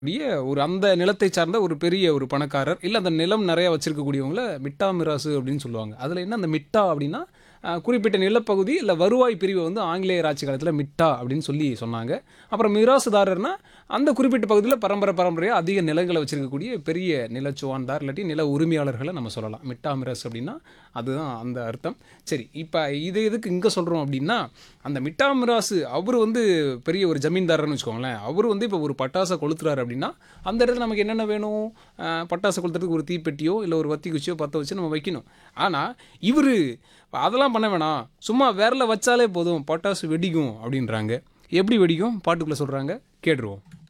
உடைய ஒரு அந்த நிலத்தை சார்ந்த ஒரு பெரிய ஒரு பணக்காரர் இல்லை அந்த நிலம் நிறைய வச்சிருக்கக்கூடியவங்கள மிட்டா மிராசு அப்படின்னு சொல்லுவாங்க அதில் என்ன அந்த மிட்டா அப்படின்னா அஹ், குறிப்பிட்ட நிலப்பகுதி இல்லை வருவாய் பிரிவை வந்து ஆங்கிலேயர் ஆட்சி காலத்தில் மிட்டா அப்படின்னு சொல்லி சொன்னாங்க அப்புறம் மிராசுதாரர்னா அந்த குறிப்பிட்ட பகுதியில் பரம்பரை பரம்பரையாக அதிக நிலங்களை வச்சிருக்கக்கூடிய பெரிய நிலச்சுவான்தார் இல்லாட்டி நில உரிமையாளர்களை நம்ம சொல்லலாம் மிட்டா மிராஸ் அப்படின்னா அதுதான் அந்த அர்த்தம் சரி இப்போ இது எதுக்கு இங்கே சொல்கிறோம் அப்படின்னா அந்த மிட்டா மிராசு அவர் வந்து பெரிய ஒரு ஜமீன்தாரர்னு வச்சுக்கோங்களேன் அவர் வந்து இப்போ ஒரு பட்டாசை கொளுத்துறாரு அப்படின்னா அந்த இடத்துல நமக்கு என்னென்ன வேணும் அஹ், பட்டாசை கொளுத்துறதுக்கு ஒரு தீப்பெட்டியோ இல்லை ஒரு வத்தி குச்சியோ பற்ற வச்சு நம்ம வைக்கணும் ஆனால் இவர் அதெல்லாம் பண்ண வேணாம் சும்மா விரல வச்சாலே போதும் பட்டாசு வெடிக்கும் அப்படின்றாங்க எப்படி வெடிக்கும் பாட்டுக்குள்ளே சொல்கிறாங்க கேட்டுருவோம்